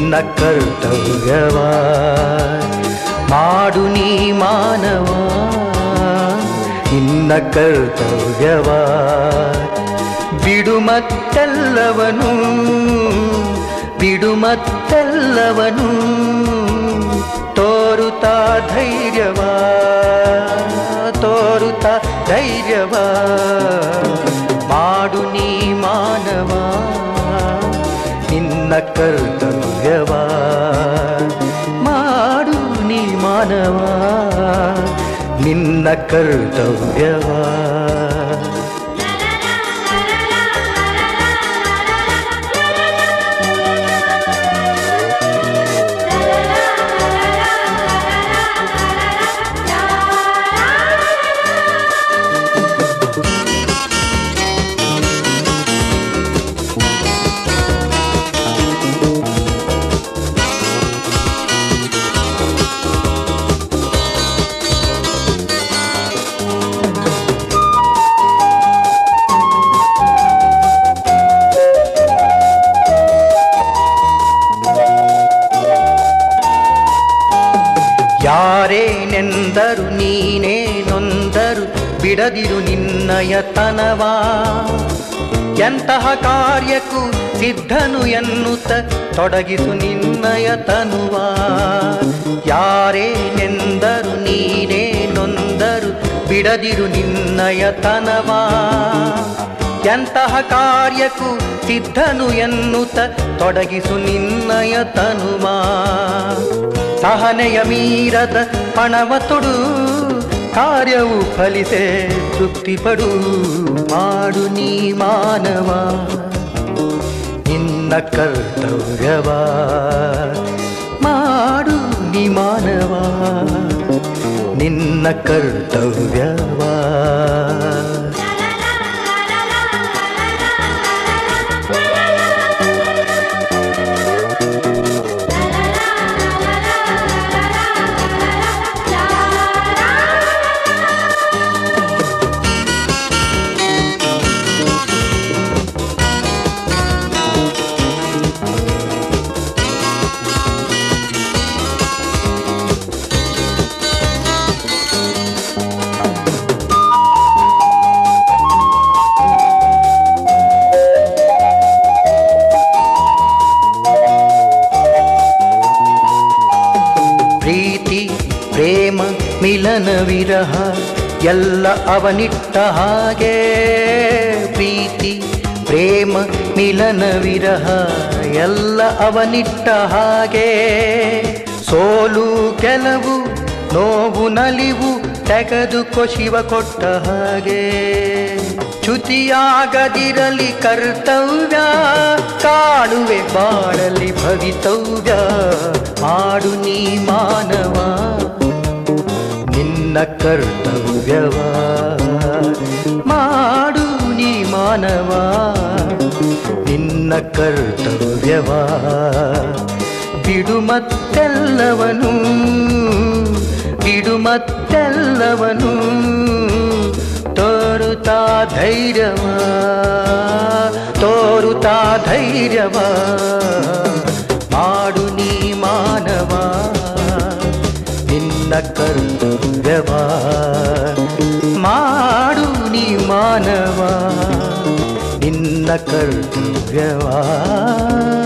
ನಿನ್ನ ಕರ್ತವ್ಯವ ಮಾಡು ನೀ ಮಾನವ ನಿನ್ನ ಕರ್ತವ್ಯವ ಬಿಡು ಮತ್ತೆಲ್ಲವನು ಬಿಡು ಮತ್ತೆಲ್ಲವನು ತೋರುತ್ತಾ ಧೈರ್ಯವ ತೋರುತ್ತಾ ಧೈರ್ಯವ ಮಾಡು ನೀ ಮಾನವ ನಿನ್ನ ಕರ್ತವ್ಯವ ಮಾಡು ನೀ ಮಾನವ ನಿನ್ನ ಕರ್ತವ್ಯವ ಯಾರೇನೆಂದರು ನೀನೇ ನೊಂದರು ಬಿಡದಿರು ನಿನ್ನಯತನವ ಎಂತಹ ಕಾರ್ಯಕ್ಕೂ ಸಿದ್ಧನು ಎನ್ನುತ್ತ ತೊಡಗಿಸು ನಿನ್ನಯತನುವ ಯಾರೇನೆಂದರು ನೀನೇ ನೊಂದರು ಬಿಡದಿರು ನಿನ್ನಯತನವ ಎಂತಹ ಕಾರ್ಯಕ್ಕೂ ಸಿದ್ಧನು ಎನ್ನುತ್ತ ತೊಡಗಿಸು ನಿನ್ನಯತನುವ ಸಹನೆಯ ಮೀರದ ಪಣವ ತೊಡು ಕಾರ್ಯವು ಫಲಿಸೆ ತೃಪ್ತಿಪಡು ಮಾಡು ನೀ ಮಾನವ ನಿನ್ನ ಕರ್ತವ್ಯವ ಮಾಡು ನೀ ಮಾನವ ನಿನ್ನ ಕರ್ತವ್ಯವ ಪ್ರೀತಿ ಪ್ರೇಮ ಮಿಲನ ವಿರಹ ಎಲ್ಲ ಅವನಿಟ್ಟ ಹಾಗೆ ಪ್ರೀತಿ ಪ್ರೇಮ ಮಿಲನ ವಿರಹ ಎಲ್ಲ ಅವನಿಟ್ಟ ಹಾಗೆ ಸೋಲು ಕೆಲವು ನೋವು ನಲಿವು ತೆಗೆದುಕೊ ಶಿವ ಕೊಟ್ಟ ಹಾಗೆ ಚ್ಯುತಿಯಾಗದಿರಲಿ ಕರ್ತವ್ಯ ಕಾಣುವೆ ಬಾಳಲಿ ಭವಿತವ್ಯ ಮಾಡು ನೀ ಮಾನವ ನಿನ್ನ ಕರ್ತವ್ಯವ ಮಾಡು ನೀ ಮಾನವ ನಿನ್ನ ಕರ್ತವ್ಯವ ಬಿಡು ಮತ್ತೆಲ್ಲವನು ಬಿಡು ಮತ್ತೆಲ್ಲವನು ತೋರುತ್ತಾ ಧೈರ್ಯವ ತೋರುತ್ತಾ ಧೈರ್ಯವ ಮಾಡು ನೀ ಮಾನವ ನಿನ್ನ ಕರ್ತವ್ಯವ ಮಾಡು ನೀ ಮಾನವ ನಿನ್ನ ಕರ್ತವ್ಯವ